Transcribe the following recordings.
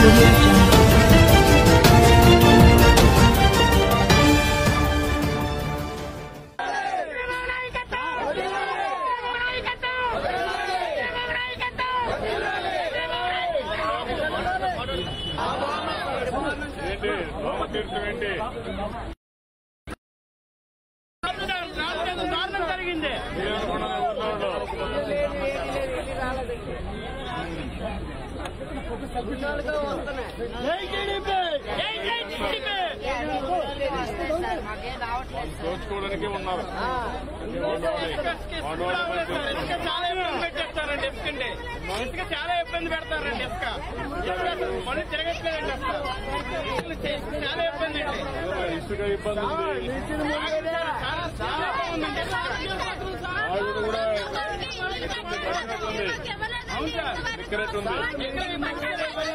audio jungle. ఏంటి రామతీర్థం ఏంటి దారుణం జరిగింది ఏమనుకున్నారు ఊర్లో వాళ్ళు? జై టీడీపీ జై జై టీడీపీ దోచుకోవడానికి ఉన్నారు ఇసుక చాలా ఇబ్బంది పెట్టేస్తారండి ఇసుకండి ఇసుక చాలా ఇబ్బంది పెడతారండి ఇసుక ఇసుక మళ్ళీ తిరగట్లేదండి అసలు చాలా ఇబ్బంది అండి ఇసుక ఇబ్బంది ఉంది చాలా చాలా బాగుందండి ఆవిడ కూడా అవును సార్ సిగరెట్ ఉంది ఇక్కడ ఈ మధ్య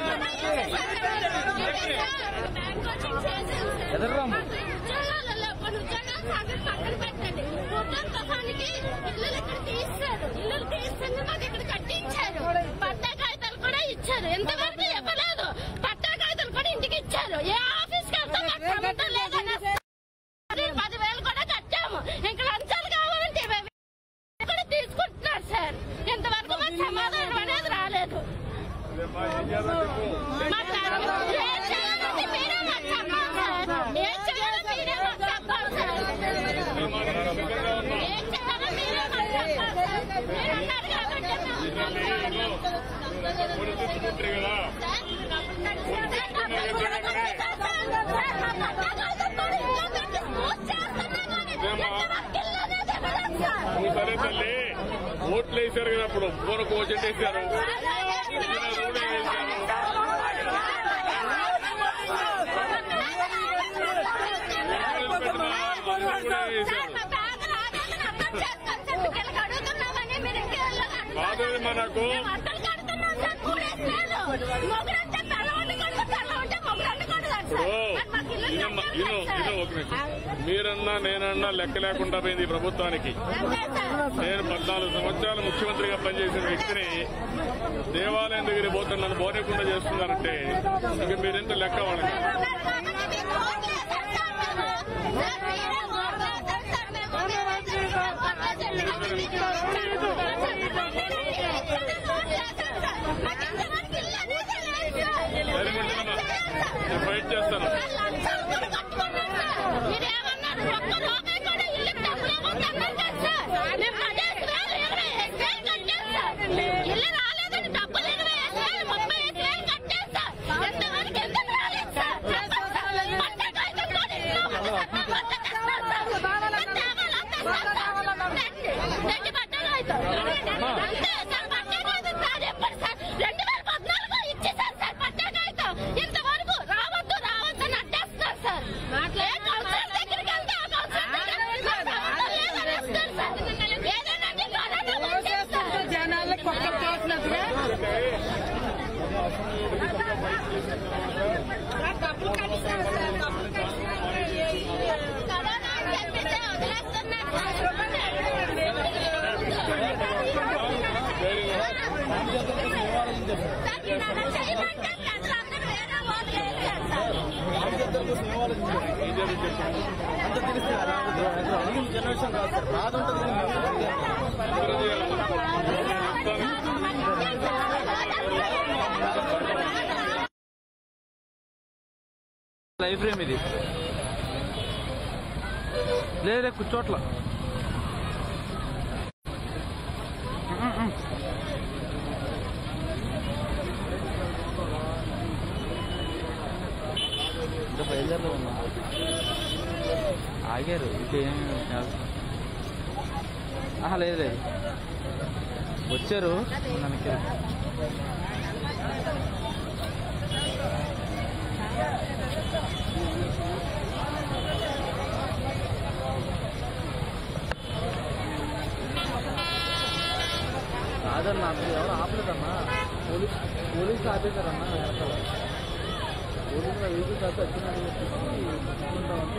ఉద్యోగాలలో కొన్ని ఉద్యోగాలు సాగర్ పక్కన పెట్టండి ఉద్యోగ తోఫానికి ఇల్లులు ఇక్కడ తీస్తారు ఇల్లులు తీస్తుంది మాకు ఇక్కడ కట్టించారు పట్టా కాగితాలు కూడా ఇచ్చారు ఎంతవరకు ఇవ్వలేదు పట్టా కాగితాలు కూడా ఇంటికి ఇచ్చారు ఏ ఆఫీస్కి వెళ్తే మాకు సంబంధం లేదని మరి పదివేలు కూడా కట్టాము ఇంకా లంచాలు కావాలంటే ఇరవై వేలు కూడా తీసుకుంటున్నారు సార్ ఇంతవరకు మాకు సమాధానం అనేది రాలేదు ఇదేమ్మా, ఏం చేయాలో చెప్పు మాకు ఏం చేయాలంటే మీరే మాకు చెప్పాలి సార్ ఏం చేయాలో మీరే మాకు చెప్పాలి సార్ ఏమ్మా, నేను సిద్ధంగా ఉన్నా ఏం చేయాలో మీరే మాకు చెప్పాలి సార్ మీరు ఉన్నారు కాబట్టి పోలీసు ముఖ్యమంత్రి కదా నువ్వు సరే తల్లి ఓట్లు వేశారు కదా అప్పుడు పూరకు ఓచెట్ వేశారు కూడా వేశారు కాదు మనకు ఇప్పుడు ఇనమ్మ ఇను ఇను ఒక నిమిషం మీరన్నా నేనన్నా లెక్క లేకుండా పోయింది ఈ ప్రభుత్వానికి నేను పద్నాలుగు సంవత్సరాలు ముఖ్యమంత్రిగా పనిచేసిన వ్యక్తిని దేవాలయం దగ్గర పోతే నన్ను బోనేకుండా చేస్తున్నారంటే ఇక మీరెంత లెక్క వాళ్ళకి సరే ఉంటున్నామా నేను ఫైట్ చేస్తాను మీరేమన్నారు ఒక్క రూపాయి కూడా ఇల్లు డబ్బులేమన్నారు కదా సార్ మేము పదేసి వేలు ఇరవై ఐదు వేలు కట్టాం సార్ ఇల్లు రాలేదని డబ్బులు ఇరవై ఐదు వేలు ముప్పై ఐదు వేలు కట్టాం సార్ ఎంతవరకు ఎందుకు రాలేదు సార్ పంట కాగితం కూడా ఇస్తాము పంట తెస్తాం సార్ రెండు బట్టలు అయితే అంతే సార్ పట్టే కాగితం సార్ ఎప్పుడు సార్ రెండు వేల పద్నాలుగు ఇచ్చేసారు సార్ పట్టే కాగితం ఇంతవరకు రావద్దు రావద్దు అని అడ్డేస్తారు సార్ ఏ కౌన్సిలర్ దగ్గరికి వెళ్తే ఆ కౌన్సిలర్ దగ్గర సంబంధం లేదని ఇస్తారు సార్ ఏదైనా కరోనా వచ్చేస్తారు జనాలకు ఒక్కరు చేసినట్టుగా డబ్బులు కట్టిస్తారు సార్ డబ్బులు కరోనా అని చెప్పేసి వదిలేస్తున్నారు సార్ నేను అలా చేయమంటే ప్రజలందరూ వేరే వాళ్ళు వేశారు సార్ లైఫ్ ఫ్రేమ్ ఇది లేదే కూర్చోట్ల ఇంకా బయలుదేరలో ఉన్నా ఆగారు ఇంకేం ఆహా లేదు లేదు వచ్చారు మనకి కాదన్నా అసలు ఎవరు ఆపలేదన్నా పోలీస్ పోలీసులు ఆపేశారన్నా వెనకాల పోలీసులు వెహికల్ కాదు వచ్చినాడు తీసుకుంటామంటే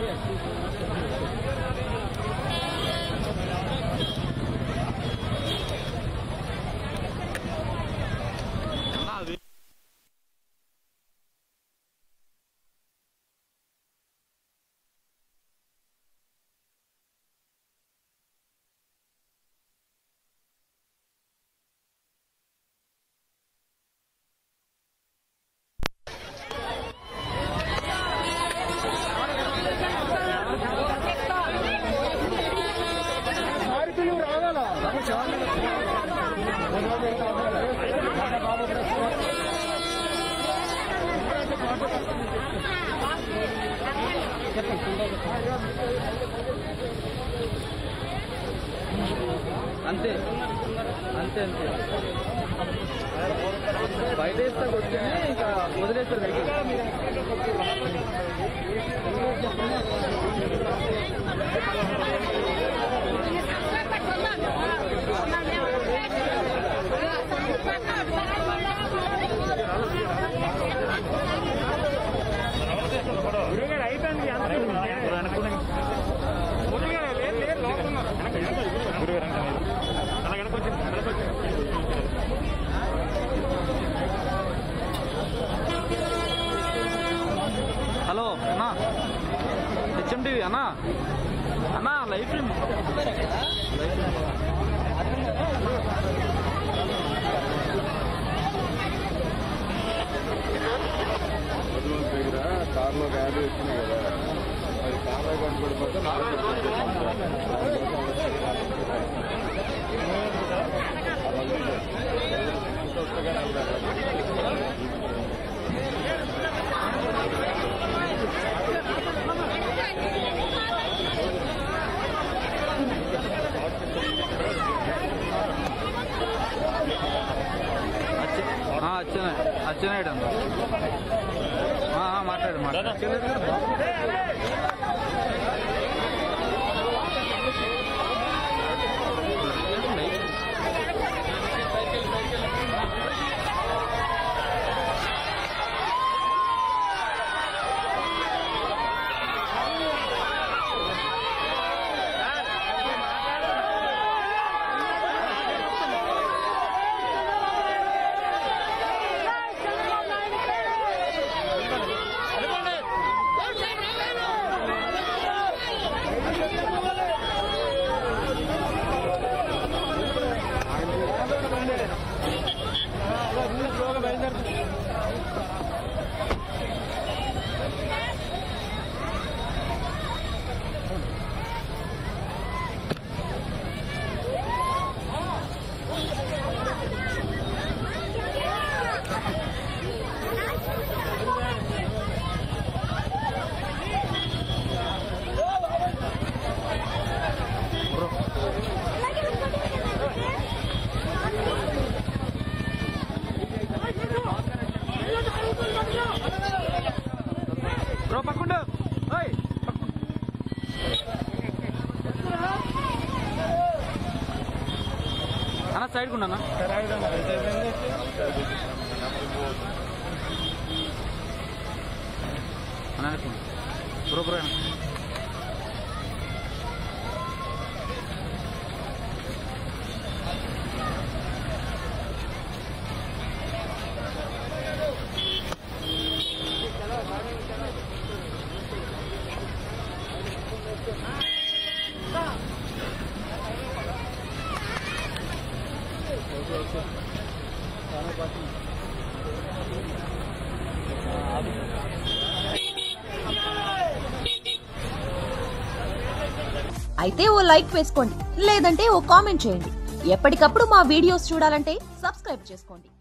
అంతే అంతే అంతే బయట వేస్తే కొట్టినే ఇంకా వదిలేస్తారు వెహికల్ హలో అన్నా హెచ్ఎండివి అన్నా అన్నా లైఫ్ దగ్గర కార్లో గాడి వచ్చినాయి కదా అది కార్లో కనపడిపోతే అచ్చనే అచ్చెనాయుడు అన్న ఆ, ఆ, మాట్లాడు మాట్లాడు బ్రో పక్కుండు ఓయ్ అన్న సైడ్ కుండా అన్న బ్రో బ్రో అయితే ఓ లైక్ వేసుకోండి లేదంటే ఓ కామెంట్ చేయండి ఎప్పటికప్పుడు మా వీడియోస్ చూడాలంటే సబ్స్క్రైబ్ చేసుకోండి